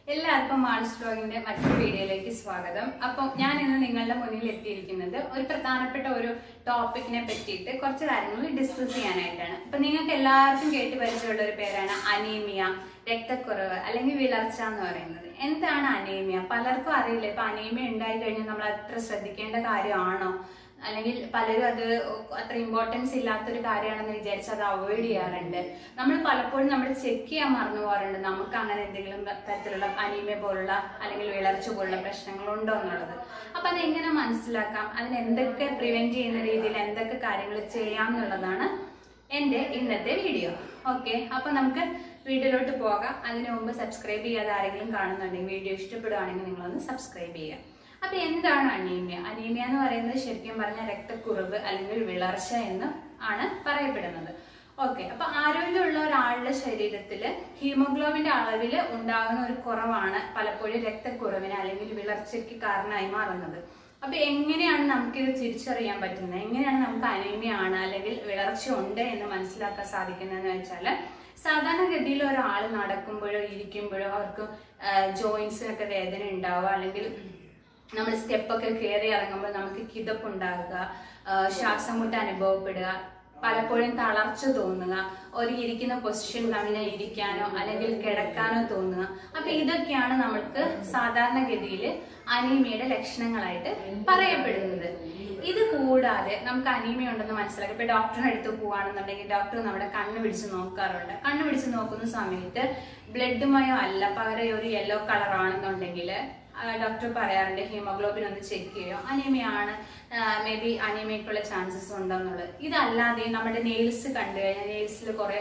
എല്ലാവർക്കും മാൾസ് ബ്ലോഗിന്റെ മറ്റൊരു വീഡിയോയിലേക്ക് സ്വാഗതം അപ്പം ഞാൻ ഇന്ന് നിങ്ങളുടെ മുന്നിൽ എത്തിയിരിക്കുന്നത് ഒരു പ്രധാനപ്പെട്ട ഒരു ടോപ്പിക്കിനെ പറ്റിയിട്ട് കുറച്ച് കാര്യങ്ങൾ ഡിസ്കസ് ചെയ്യാനായിട്ടാണ് അപ്പൊ നിങ്ങൾക്ക് എല്ലാവർക്കും കേട്ട് പരിചയമുള്ള ഒരു പേരാണ് അനീമിയ രക്തക്കുറവ് അല്ലെങ്കിൽ വിളർച്ച എന്ന് പറയുന്നത് എന്താണ് അനീമിയ പലർക്കും അറിയില്ല ഇപ്പൊ അനീമിയ ഉണ്ടായി കഴിഞ്ഞാൽ നമ്മൾ അത്ര ശ്രദ്ധിക്കേണ്ട കാര്യമാണോ അല്ലെങ്കിൽ പലരും അത് അത്ര ഇമ്പോർട്ടൻസ് ഇല്ലാത്തൊരു കാര്യമാണെന്ന് വിചാരിച്ച് അത് അവോയ്ഡ് ചെയ്യാറുണ്ട് നമ്മൾ പലപ്പോഴും നമ്മൾ ചെക്ക് ചെയ്യാൻ മറന്നു പോകാറുണ്ട് നമുക്ക് അങ്ങനെ എന്തെങ്കിലും തരത്തിലുള്ള അനീമിയ പോലുള്ള അല്ലെങ്കിൽ വിളർച്ച പോലുള്ള പ്രശ്നങ്ങൾ ഉണ്ടോ എന്നുള്ളത് അപ്പൊ അത് എങ്ങനെ മനസ്സിലാക്കാം അതിന് എന്തൊക്കെ പ്രിവെന്റ് ചെയ്യുന്ന രീതിയിൽ എന്തൊക്കെ കാര്യങ്ങൾ ചെയ്യാം എന്നുള്ളതാണ് എന്റെ ഇന്നത്തെ വീഡിയോ ഓക്കെ അപ്പൊ നമുക്ക് വീഡിയോയിലോട്ട് പോകാം അതിനു മുമ്പ് സബ്സ്ക്രൈബ് ചെയ്യാതെ ആരെങ്കിലും കാണുന്നുണ്ടെങ്കിൽ വീഡിയോ ഇഷ്ടപ്പെടുകയാണെങ്കിൽ നിങ്ങളൊന്ന് സബ്സ്ക്രൈബ് ചെയ്യുക അപ്പൊ എന്താണ് അനീമിയ അനീമിയ എന്ന് പറയുന്നത് ശരിക്കും പറഞ്ഞ രക്തക്കുറവ് അല്ലെങ്കിൽ വിളർച്ച എന്ന് ആണ് പറയപ്പെടുന്നത് ഓക്കെ അപ്പൊ ആരോഗ്യമുള്ള ഒരാളുടെ ശരീരത്തില് ഹീമോഗ്ലോബിന്റെ അളവിൽ ഉണ്ടാകുന്ന ഒരു കുറവാണ് പലപ്പോഴും രക്തക്കുറവിന് അല്ലെങ്കിൽ വിളർച്ചയ്ക്ക് കാരണമായി മാറുന്നത് അപ്പൊ എങ്ങനെയാണ് നമുക്കിത് തിരിച്ചറിയാൻ പറ്റുന്നത് എങ്ങനെയാണ് നമുക്ക് അനീമിയ ആണ് അല്ലെങ്കിൽ വിളർച്ച ഉണ്ട് എന്ന് മനസ്സിലാക്കാൻ സാധിക്കുന്നതെന്ന് വെച്ചാൽ സാധാരണഗതിയിൽ ഒരാൾ നടക്കുമ്പോഴോ ഇരിക്കുമ്പോഴോ അവർക്ക് ജോയിൻസിനൊക്കെ വേദന ഉണ്ടാവുക അല്ലെങ്കിൽ നമ്മൾ സ്റ്റെപ്പൊക്കെ കയറി ഇറങ്ങുമ്പോൾ നമുക്ക് കിതപ്പ് ഉണ്ടാകുക ശ്വാസം മുട്ട് അനുഭവപ്പെടുക പലപ്പോഴും തളർച്ച തോന്നുക ഒരു ഇരിക്കുന്ന പൊസിഷൻ കവിഞ്ഞ ഇരിക്കാനോ അല്ലെങ്കിൽ കിടക്കാനോ തോന്നുക അപ്പൊ ഇതൊക്കെയാണ് നമ്മൾക്ക് സാധാരണഗതിയിൽ അനീമിയയുടെ ലക്ഷണങ്ങളായിട്ട് പറയപ്പെടുന്നത് ഇത് കൂടാതെ നമുക്ക് അനീമിയ ഉണ്ടെന്ന് മനസ്സിലാക്കി ഇപ്പൊ ഡോക്ടറിന്റെ അടുത്ത് പോവാണെന്നുണ്ടെങ്കിൽ ഡോക്ടർ നമ്മുടെ കണ്ണ് പിടിച്ച് നോക്കാറുണ്ട് കണ്ണ് പിടിച്ച് നോക്കുന്ന സമയത്ത് ബ്ലഡ് മയോ അല്ല പകരം ഒരു യെല്ലോ കളർ ആണെന്നുണ്ടെങ്കിൽ ഡോക്ടർ പറയാറുണ്ട് ഹീമോഗ്ലോബിൻ ഒന്ന് ചെക്ക് ചെയ്യോ അനീമിയ ആണ് മേ ബി അനീമിയക്കുള്ള ചാൻസസ് ഉണ്ടെന്നുള്ളത് ഇതല്ലാതെ നമ്മുടെ നെയിൽസ് കണ്ടു കഴിഞ്ഞാൽ നെയിൽസിൽ കുറെ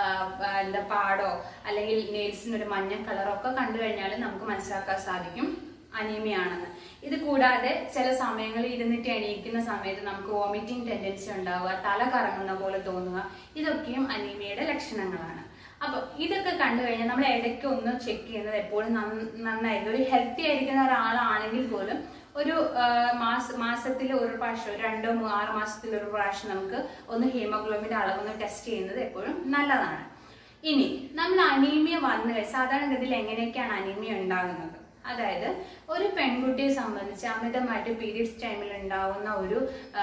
എന്താ പാടോ അല്ലെങ്കിൽ നെയിൽസിന് ഒരു മഞ്ഞ കളറോ ഒക്കെ കണ്ടു കഴിഞ്ഞാൽ നമുക്ക് മനസ്സിലാക്കാൻ സാധിക്കും അനീമിയ ആണെന്ന് ഇത് കൂടാതെ ചില സമയങ്ങളിൽ ഇരുന്നിട്ട് എണീക്കുന്ന സമയത്ത് നമുക്ക് വോമിറ്റിംഗ് ടെൻഡൻസി ഉണ്ടാവുക തല കറങ്ങുന്ന പോലെ തോന്നുക ഇതൊക്കെയും അനീമിയയുടെ ലക്ഷണങ്ങളാണ് അപ്പൊ ഇതൊക്കെ കണ്ടു കഴിഞ്ഞാൽ നമ്മൾ ഇടയ്ക്ക് ഒന്ന് ചെക്ക് ചെയ്യുന്നത് എപ്പോഴും നന്നായിരിക്കും ഒരു ഹെൽത്തി ആയിരിക്കുന്ന ഒരാളാണെങ്കിൽ പോലും ഒരു മാസ മാസത്തിൽ ഒരു പ്രാവശ്യം രണ്ടോ ആറ് മാസത്തിൽ ഒരു പ്രാവശ്യം നമുക്ക് ഒന്ന് ഹീമോഗ്ലോബിന്റെ അളവൊന്ന് ടെസ്റ്റ് ചെയ്യുന്നത് എപ്പോഴും നല്ലതാണ് ഇനി നമ്മൾ അനീമിയ വന്നു കഴിഞ്ഞാൽ സാധാരണഗതിയിൽ എങ്ങനെയൊക്കെയാണ് അനീമിയ ഉണ്ടാകുന്നത് അതായത് ഒരു പെൺകുട്ടിയെ സംബന്ധിച്ച് അമിതമായിട്ട് പീരീഡ്സ് ടൈമിൽ ഉണ്ടാവുന്ന ഒരു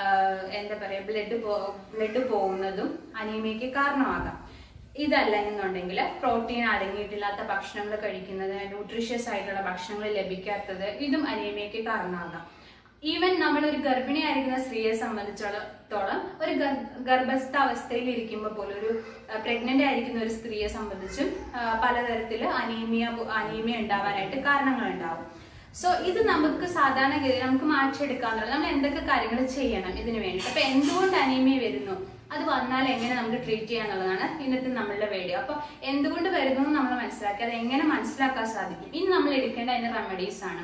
എന്താ പറയുക ബ്ലഡ് പോ ബ്ലഡ് പോകുന്നതും അനീമിയയ്ക്ക് കാരണമാകാം ഇതല്ലെന്നുണ്ടെങ്കിൽ പ്രോട്ടീൻ അടങ്ങിയിട്ടില്ലാത്ത ഭക്ഷണങ്ങൾ കഴിക്കുന്നത് ന്യൂട്രീഷ്യസ് ആയിട്ടുള്ള ഭക്ഷണങ്ങൾ ലഭിക്കാത്തത് ഇതും അനീമിയയ്ക്ക് കാരണമാകാം ഈവൻ നമ്മൾ ഒരു ഗർഭിണിയായിരിക്കുന്ന സ്ത്രീയെ സംബന്ധിച്ചിടത്തോളം ഒരു ഗർഭസ്ഥ അവസ്ഥയിൽ ഇരിക്കുമ്പോൾ പോലും ഒരു പ്രഗ്നന്റ് ആയിരിക്കുന്ന ഒരു സ്ത്രീയെ സംബന്ധിച്ചും പലതരത്തിൽ അനീമിയ അനീമിയ ഉണ്ടാവാനായിട്ട് കാരണങ്ങൾ ഉണ്ടാവും സോ ഇത് നമുക്ക് സാധാരണഗതിയിൽ നമുക്ക് മാറ്റിയെടുക്കാന്നുള്ളത് നമ്മൾ എന്തൊക്കെ കാര്യങ്ങൾ ചെയ്യണം ഇതിനു വേണ്ടി അപ്പൊ എന്തുകൊണ്ട് അനീമിയ വരുന്നു അത് വന്നാൽ എങ്ങനെ നമുക്ക് ട്രീറ്റ് ചെയ്യാന്നുള്ളതാണ് ഇന്നത്തെ നമ്മളുടെ വീഡിയോ അപ്പൊ എന്തുകൊണ്ട് വരുന്നു നമ്മൾ മനസ്സിലാക്കി അത് എങ്ങനെ മനസ്സിലാക്കാൻ സാധിക്കും ഇനി നമ്മൾ എടുക്കേണ്ട അതിന്റെ റെമഡീസ് ആണ്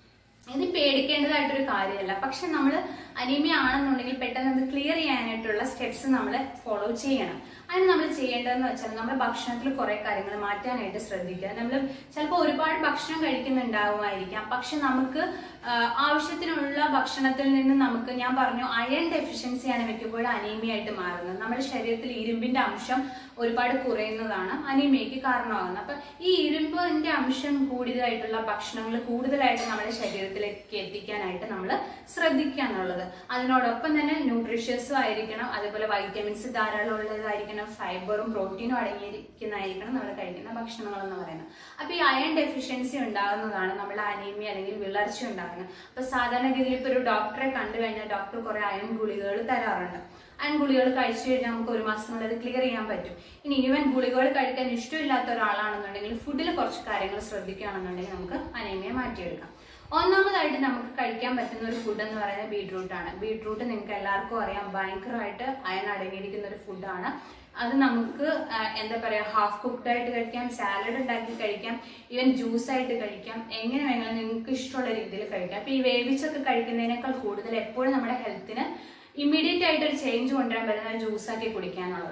ഇത് പേടിക്കേണ്ടതായിട്ടൊരു കാര്യമല്ല പക്ഷെ നമ്മൾ അനീമിയ ആണെന്നുണ്ടെങ്കിൽ പെട്ടെന്ന് അത് ക്ലിയർ ചെയ്യാനായിട്ടുള്ള സ്റ്റെപ്സ് നമ്മൾ ഫോളോ ചെയ്യണം അതിന് നമ്മൾ ചെയ്യേണ്ടതെന്ന് വെച്ചാൽ നമ്മുടെ ഭക്ഷണത്തിൽ കുറെ കാര്യങ്ങൾ മാറ്റാനായിട്ട് ശ്രദ്ധിക്കുക നമ്മൾ ചിലപ്പോൾ ഒരുപാട് ഭക്ഷണം കഴിക്കുന്നുണ്ടാവുമായിരിക്കാം പക്ഷെ നമുക്ക് ആവശ്യത്തിനുള്ള ഭക്ഷണത്തിൽ നിന്ന് നമുക്ക് ഞാൻ പറഞ്ഞു അയൺ ഡെഫിഷ്യൻസിയാണ് മിക്കപ്പോഴും അനീമിയ ആയിട്ട് മാറുന്നത് നമ്മുടെ ശരീരത്തിൽ ഇരുമ്പിന്റെ അംശം ഒരുപാട് കുറയുന്നതാണ് അനീമിയയ്ക്ക് കാരണമാകുന്നത് അപ്പൊ ഈ ഇരുമ്പിന്റെ അംശം കൂടുതലായിട്ടുള്ള ഭക്ഷണങ്ങൾ കൂടുതലായിട്ട് നമ്മുടെ ശരീരത്തിലേക്ക് എത്തിക്കാനായിട്ട് നമ്മൾ ശ്രദ്ധിക്കുക എന്നുള്ളത് അതിനോടൊപ്പം തന്നെ ന്യൂട്രീഷ്യസും ആയിരിക്കണം അതുപോലെ വൈറ്റമിൻസ് ധാരാളം ഉള്ളതായിരിക്കണം ഫൈബറും പ്രോട്ടീനും അടങ്ങിയിരിക്കുന്നതായിരിക്കണം നമ്മൾ കഴിക്കുന്ന ഭക്ഷണങ്ങൾ എന്ന് പറയുന്നത് അപ്പൊ ഈ അയൺ ഡെഫിഷ്യൻസി ഉണ്ടാകുന്നതാണ് നമ്മുടെ അനീമിയ അല്ലെങ്കിൽ വിളർച്ച ഉണ്ടാകുന്നത് അപ്പൊ സാധാരണഗതിയിൽ ഇപ്പൊ ഒരു ഡോക്ടറെ കണ്ടു കഴിഞ്ഞാൽ ഡോക്ടർ കുറെ അയൺ ഗുളികകൾ തരാറുണ്ട് അയൺ ഗുളികൾ കഴിച്ചു കഴിഞ്ഞാൽ നമുക്ക് ഒരു മാസത്തിനുള്ളിൽ ക്ലിയർ ചെയ്യാൻ പറ്റും ഇനി ഈവൻ ഗുളികകൾ കഴിക്കാൻ ഇഷ്ടമില്ലാത്ത ഒരാളാണെന്നുണ്ടെങ്കിൽ ഫുഡിൽ കുറച്ച് കാര്യങ്ങൾ ശ്രദ്ധിക്കുകയാണെന്നുണ്ടെങ്കിൽ നമുക്ക് അനീമിയ മാറ്റിയെടുക്കാം ഒന്നാമതായിട്ട് നമുക്ക് കഴിക്കാൻ പറ്റുന്ന ഒരു ഫുഡ് എന്ന് പറയുന്നത് ബീട്രൂട്ട് ആണ് ബീട്രൂട്ട് നിങ്ങൾക്ക് എല്ലാവർക്കും അറിയാം ഭയങ്കരമായിട്ട് അയൺ അടങ്ങിയിരിക്കുന്ന ഒരു ഫുഡാണ് അത് നമുക്ക് എന്താ പറയാ ഹാഫ് കുക്ക്ഡ് ആയിട്ട് കഴിക്കാം സാലഡ് ഉണ്ടാക്കി കഴിക്കാം ഈവൻ ജ്യൂസ് ആയിട്ട് കഴിക്കാം എങ്ങനെ വേണമെങ്കിലും നിങ്ങൾക്ക് ഇഷ്ടമുള്ള രീതിയിൽ കഴിക്കാം അപ്പൊ ഈ വേവിച്ചൊക്കെ കഴിക്കുന്നതിനേക്കാൾ കൂടുതൽ എപ്പോഴും നമ്മുടെ ഹെൽത്തിന് ഇമ്മീഡിയറ്റ് ആയിട്ട് ഒരു ചേഞ്ച് കൊണ്ടുവരാൻ പറ്റുന്ന ഒരു ജ്യൂസ് ആക്കി കുടിക്കാനുള്ളതാണ്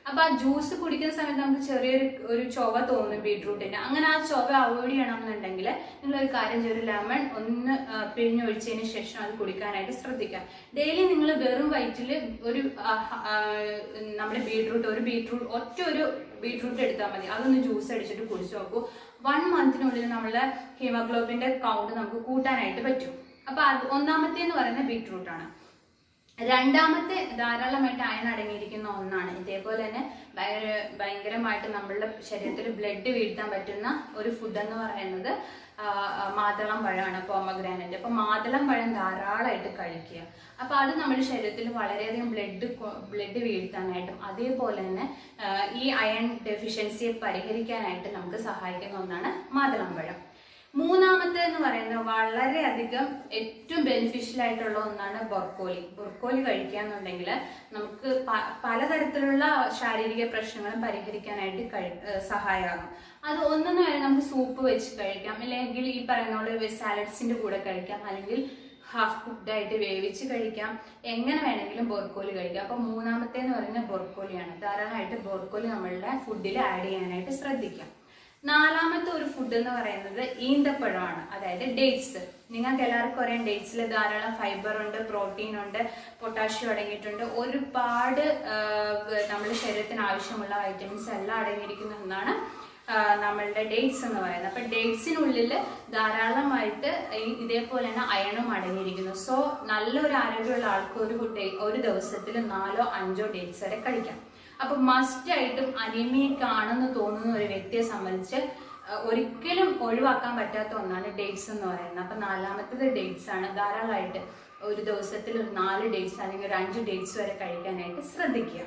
അപ്പൊ ആ ജ്യൂസ് കുടിക്കുന്ന സമയത്ത് നമുക്ക് ചെറിയൊരു ഒരു ചൊവ തോന്നും ബീട്രൂട്ടിന്റെ അങ്ങനെ ആ ചൊവ അവോയ്ഡ് ചെയ്യണമെന്നുണ്ടെങ്കിൽ നിങ്ങൾ ഒരു കാര്യം ചെയ്യും ഒരു ലെമൺ ഒന്ന് ആ, പിഴിഞ്ഞൊഴിച്ചതിന് ശേഷം അത് കുടിക്കാനായിട്ട് ശ്രദ്ധിക്കുക ഡെയിലി നിങ്ങൾ വെറും വയറ്റിൽ ഒരു ആ, ആ, നമ്മുടെ ബീട്രൂട്ട് ഒരു ബീട്രൂട്ട് ഒറ്റ ഒരു ബീട്രൂട്ട് എടുത്താൽ മതി അതൊന്ന് ജ്യൂസ് അടിച്ചിട്ട് കുടിച്ചു നോക്കൂ വൺ മന്തിനുള്ളിൽ നമ്മളെ ഹീമോഗ്ലോബിന്റെ കൗണ്ട് നമുക്ക് കൂട്ടാനായിട്ട് പറ്റും അപ്പൊ അത് ഒന്നാമത്തെ എന്ന് പറയുന്നത് ബീട്രൂട്ട് ആണ് രണ്ടാമത്തെ ധാരാളമായിട്ട് അയൺ അടങ്ങിയിരിക്കുന്ന ഒന്നാണ് ഇതേപോലെ തന്നെ ഭയങ്കര ഭയങ്കരമായിട്ട് നമ്മളുടെ ശരീരത്തിൽ ബ്ലഡ് വീഴ്ത്താൻ പറ്റുന്ന ഒരു ഫുഡ് എന്ന് പറയുന്നത് ആ, ആ, മാതളം പഴമാണ് പോമഗ്രാനൈറ്റ് അപ്പൊ മാതളം പഴം ധാരാളമായിട്ട് കഴിക്കുക അപ്പൊ അത് നമ്മുടെ ശരീരത്തിൽ വളരെയധികം ബ്ലഡ് ബ്ലഡ് വീഴ്ത്താനായിട്ടും അതേപോലെ തന്നെ ആ, ഈ അയൺ ഡെഫിഷ്യൻസിയെ പരിഹരിക്കാനായിട്ട് നമുക്ക് സഹായിക്കുന്ന ഒന്നാണ് മാതളം പഴം മൂന്നാമത്തെ എന്ന് പറയുന്നത് വളരെയധികം ഏറ്റവും ബെനിഫിഷ്യൽ ആയിട്ടുള്ള ഒന്നാണ് ബൊർക്കോലി ബൊർക്കോലി കഴിക്കുക എന്നുണ്ടെങ്കിൽ നമുക്ക് പ- പലതരത്തിലുള്ള ശാരീരിക പ്രശ്നങ്ങളും പരിഹരിക്കാനായിട്ട് കഴി ഏഹ് സഹായമാകും അത് ഒന്നെന്ന് പറയുന്നത് നമുക്ക് സൂപ്പ് വെച്ച് കഴിക്കാം അല്ലെങ്കിൽ ഈ പറയുന്ന പോലെ സാലഡ്സിന്റെ കൂടെ കഴിക്കാം അല്ലെങ്കിൽ ഹാഫ് കുക്ക്ഡ് ആയിട്ട് വേവിച്ച് കഴിക്കാം എങ്ങനെ വേണമെങ്കിലും ബോർക്കോലി കഴിക്കാം അപ്പൊ മൂന്നാമത്തെ എന്ന് പറയുന്നത് ബോർക്കോലിയാണ് ധാരാളമായിട്ട് ബോർക്കോലി നമ്മളുടെ ഫുഡിൽ ആഡ് ചെയ്യാനായിട്ട് ശ്രദ്ധിക്കാം നാലാമത്തെ ഒരു ഫുഡ് എന്ന് പറയുന്നത് ഈന്തപ്പഴമാണ് അതായത് ഡേറ്റ്സ് നിങ്ങൾക്ക് എല്ലാവർക്കും അറിയാം ഡേറ്റ്സിൽ ധാരാളം ഫൈബർ ഉണ്ട് പ്രോട്ടീൻ ഉണ്ട് പൊട്ടാഷ്യം അടങ്ങിയിട്ടുണ്ട് ഒരുപാട് നമ്മുടെ ശരീരത്തിന് ആവശ്യമുള്ള വൈറ്റമിൻസ് എല്ലാം അടങ്ങിയിരിക്കുന്ന ഒന്നാണ് ആ, നമ്മളുടെ ഡേറ്റ്സ് എന്ന് പറയുന്നത് അപ്പൊ ഡേറ്റ്സിനുള്ളിൽ ധാരാളമായിട്ട് ഈ ഇതേപോലെ തന്നെ അയണും അടങ്ങിയിരിക്കുന്നു സോ നല്ലൊരു ആരോഗ്യമുള്ള ആൾക്ക് ഒരു ഡേ ഒരു ദിവസത്തിൽ നാലോ അഞ്ചോ ഡേറ്റ്സ് വരെ കഴിക്കാം അപ്പൊ മസ്റ്റ് ആയിട്ടും അനീമിക് ആണെന്ന് തോന്നുന്ന ഒരു വ്യക്തിയെ സംബന്ധിച്ച് അഹ് ഒരിക്കലും ഒഴിവാക്കാൻ പറ്റാത്ത ഒന്നാണ് ഡേറ്റ്സ് എന്ന് പറയുന്നത് അപ്പൊ നാലാമത്തത് ഡേറ്റ്സ് ആണ് ധാരാളമായിട്ട് ഒരു ദിവസത്തിൽ ഒരു നാല് ഡേറ്റ്സ് അല്ലെങ്കിൽ ഒരു അഞ്ച് ഡേറ്റ്സ് വരെ കഴിക്കാനായിട്ട് ശ്രദ്ധിക്കുക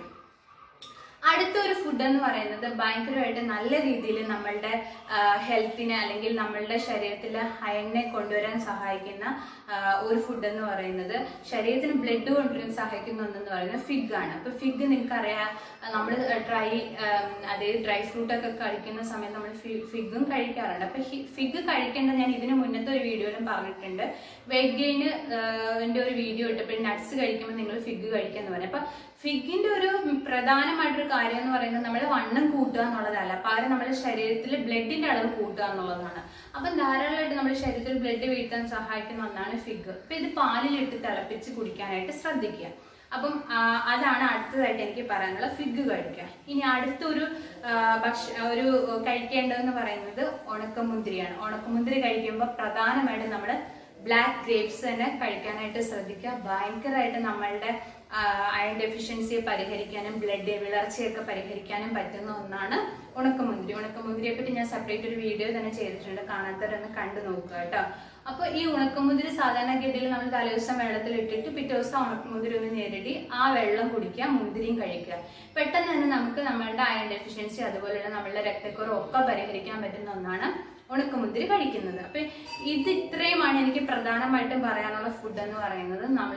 അടുത്ത ഒരു ഫുഡ് എന്ന് പറയുന്നത് ഭയങ്കരമായിട്ട് നല്ല രീതിയിൽ നമ്മളുടെ ഹെൽത്തിനെ അല്ലെങ്കിൽ നമ്മളുടെ ശരീരത്തിൽ അയണിനെ കൊണ്ടുവരാൻ സഹായിക്കുന്ന ആ, ഒരു ഫുഡ് എന്ന് പറയുന്നത് ശരീരത്തിന് ബ്ലഡ് കൊണ്ടുവരാൻ സഹായിക്കുന്ന ഒന്നെന്ന് പറയുന്നത് ഫിഗ് ആണ് അപ്പൊ ഫിഗ് നിങ്ങൾക്കറിയാം നമ്മൾ ഡ്രൈ അതായത് ഡ്രൈ ഫ്രൂട്ട് ഒക്കെ കഴിക്കുന്ന സമയത്ത് നമ്മൾ ഫിഗും കഴിക്കാറുണ്ട് അപ്പൊ ഫിഗ് കഴിക്കേണ്ടത് ഞാൻ ഇതിന് മുന്നത്തെ ഒരു വീഡിയോയിലും പറഞ്ഞിട്ടുണ്ട് വെയിറ്റ് ഗെയിന് ഒരു വീഡിയോ ഇട്ടപ്പോൾ നട്ട്സ് കഴിക്കുമ്പോൾ നിങ്ങൾ ഫിഗ് കഴിക്കാന്ന് പറഞ്ഞു അപ്പൊ ഫിഗിന്റെ ഒരു പ്രധാനമായിട്ടൊരു കാര്യം എന്ന് പറയുന്നത് നമ്മുടെ വണ്ണം കൂട്ടുക എന്നുള്ളതല്ല പകരം നമ്മുടെ ശരീരത്തിൽ ബ്ലഡിന്റെ അളവ് കൂട്ടുക എന്നുള്ളതാണ് അപ്പം ധാരാളമായിട്ട് നമ്മുടെ ശരീരത്തിൽ ബ്ലഡ് വീഴ്ത്താൻ സഹായിക്കുന്ന ഒന്നാണ് ഫിഗ് അപ്പൊ ഇത് പാലിലിട്ട് തിളപ്പിച്ച് കുടിക്കാനായിട്ട് ശ്രദ്ധിക്കുക അപ്പം ആ, അതാണ് അടുത്തതായിട്ട് എനിക്ക് പറയാനുള്ള ഫിഗ് കഴിക്കുക ഇനി അടുത്തൊരു ആ, ഭക്ഷ ഒരു കഴിക്കേണ്ടതെന്ന് പറയുന്നത് ഉണക്കമുന്തിരിയാണ് ഉണക്കമുന്തിരി കഴിക്കുമ്പോൾ പ്രധാനമായിട്ടും നമ്മൾ ബ്ലാക്ക് ഗ്രേപ്സ് തന്നെ കഴിക്കാനായിട്ട് ശ്രദ്ധിക്കുക ഭയങ്കരമായിട്ട് നമ്മളുടെ അയൺ ഡെഫിഷ്യൻസിയെ പരിഹരിക്കാനും ബ്ലഡ് വിളർച്ചയൊക്കെ പരിഹരിക്കാനും പറ്റുന്ന ഒന്നാണ് ഉണക്കമുന്തിരി ഉണക്കമുന്തിരിയെ പറ്റി ഞാൻ സെപ്പറേറ്റ് ഒരു വീഡിയോ തന്നെ ചെയ്തിട്ടുണ്ട് കാണാത്തവരൊന്ന് കണ്ടു നോക്കുക കേട്ടോ അപ്പൊ ഈ ഉണക്കമുന്തിരി സാധാരണഗതിയിൽ നമ്മൾ തലേദിവസം വെള്ളത്തിൽ ഇട്ടിട്ട് പിറ്റേ ദിവസം ഉണക്കമുന്തിരി ഒന്ന് നേരിടി ആ വെള്ളം കുടിക്കുക മുന്തിരിയും കഴിക്കുക പെട്ടെന്ന് തന്നെ നമുക്ക് നമ്മളുടെ അയൺ ഡെഫിഷ്യൻസി അതുപോലെ തന്നെ നമ്മളുടെ രക്തക്കുറവ് ഒക്കെ പരിഹരിക്കാൻ പറ്റുന്ന ഒന്നാണ് ഉണക്കമുന്തിരി കഴിക്കുന്നത് അപ്പൊ ഇത് ഇത്രയുമാണ് എനിക്ക് പ്രധാനമായിട്ടും പറയാനുള്ള ഫുഡ് എന്ന് പറയുന്നത് നമ്മൾ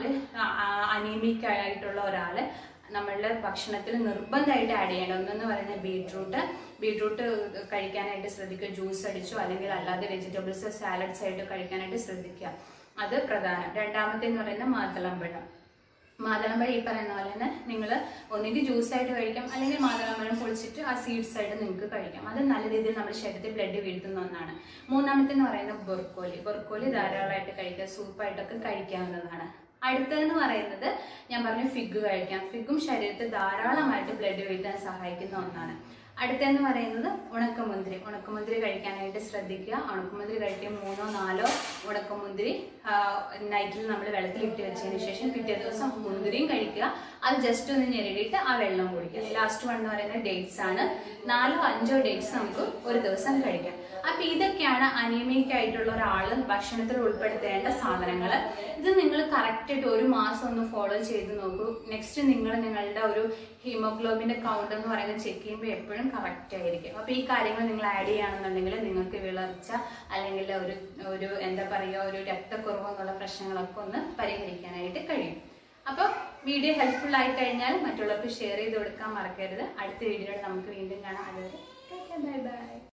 അനീമിക് ആയിട്ടുള്ള ഒരാള് നമ്മളുടെ ഭക്ഷണത്തിൽ നിർബന്ധമായിട്ട് ആഡ് ചെയ്യേണ്ട ഒന്നെന്ന് പറയുന്നത് ബീട്രൂട്ട് ബീട്രൂട്ട് കഴിക്കാനായിട്ട് ശ്രദ്ധിക്കുക ജ്യൂസ് അടിച്ചോ അല്ലെങ്കിൽ അല്ലാതെ വെജിറ്റബിൾസ് സാലഡ്സ് ആയിട്ട് കഴിക്കാനായിട്ട് ശ്രദ്ധിക്കുക അത് പ്രധാനം രണ്ടാമത്തെ എന്ന് പറയുന്നത് മാതളമ്പഴം മാതളമ്പഴം ഈ പറയുന്ന പോലെ തന്നെ നിങ്ങൾ ഒന്നുകിൽ ജ്യൂസ് ആയിട്ട് കഴിക്കാം അല്ലെങ്കിൽ മാതളമ്പഴം പൊളിച്ചിട്ട് ആ സീഡ്സ് ആയിട്ട് നിങ്ങൾക്ക് കഴിക്കാം അത് നല്ല രീതിയിൽ നമ്മുടെ ശരീരത്തിൽ ബ്ലഡ് വീഴ്ത്തുന്ന ഒന്നാണ് മൂന്നാമത്തെ എന്ന് പറയുന്നത് ബൊർക്കോലി ബൊർക്കോലി ധാരാളമായിട്ട് കഴിക്കുക സൂപ്പായിട്ടൊക്കെ കഴിക്കാവുന്നതാണ് അടുത്തതെന്ന് പറയുന്നത് ഞാൻ പറഞ്ഞു ഫിഗ് കഴിക്കാം ഫിഗും ശരീരത്തിൽ ധാരാളമായിട്ട് ബ്ലഡ് വീഴ്ത്താൻ സഹായിക്കുന്ന ഒന്നാണ് അടുത്തെന്ന് പറയുന്നത് ഉണക്കമുന്തിരി ഉണക്കമുന്തിരി കഴിക്കാനായിട്ട് ശ്രദ്ധിക്കുക ഉണക്കമുന്തിരി കഴിക്കാൻ മൂന്നോ നാലോ ഉണക്കമുന്തിരി നൈറ്റിൽ നമ്മൾ വെള്ളത്തിൽ ഇട്ട് വെച്ചതിന് ശേഷം പിറ്റേ ദിവസം മുന്തിരിയും കഴിക്കുക അത് ജസ്റ്റ് ഒന്ന് ഞെരടിയിട്ട് ആ വെള്ളം കുടിക്കുക ലാസ്റ്റ് വൺ എന്ന് പറയുന്നത് ഡേറ്റ്സ് ആണ് നാലോ അഞ്ചോ ഡേറ്റ്സ് നമുക്ക് ഒരു ദിവസം കഴിക്കാം അപ്പൊ ഇതൊക്കെയാണ് അനീമിക് ആയിട്ടുള്ള ഒരാൾ ഭക്ഷണത്തിൽ ഉൾപ്പെടുത്തേണ്ട സാധനങ്ങൾ ഇത് നിങ്ങൾ കറക്റ്റ് ആയിട്ട് ഒരു മാസം ഒന്ന് ഫോളോ ചെയ്ത് നോക്കൂ നെക്സ്റ്റ് നിങ്ങൾ നിങ്ങളുടെ ഒരു ഹീമോഗ്ലോബിന്റെ കൗണ്ട് എന്ന് പറയുന്നത് ചെക്ക് ചെയ്യുമ്പോൾ എപ്പോഴും കറക്റ്റ് ആയിരിക്കും അപ്പൊ ഈ കാര്യങ്ങൾ നിങ്ങൾ ആഡ് ചെയ്യുകയാണെന്നുണ്ടെങ്കിൽ നിങ്ങൾക്ക് വിളർച്ച അല്ലെങ്കിൽ ഒരു ഒരു എന്താ പറയുക ഒരു രക്തക്കുറവ് എന്നുള്ള പ്രശ്നങ്ങളൊക്കെ ഒന്ന് പരിഹരിക്കാനായിട്ട് കഴിയും അപ്പോൾ വീഡിയോ ഹെൽപ്ഫുൾ ആയി കഴിഞ്ഞാൽ മറ്റുള്ളവർക്ക് ഷെയർ ചെയ്ത് കൊടുക്കാൻ മറക്കരുത് അടുത്ത വീഡിയോയിൽ നമുക്ക് വീണ്ടും കാണാം അതുവരെ ബൈ ബൈ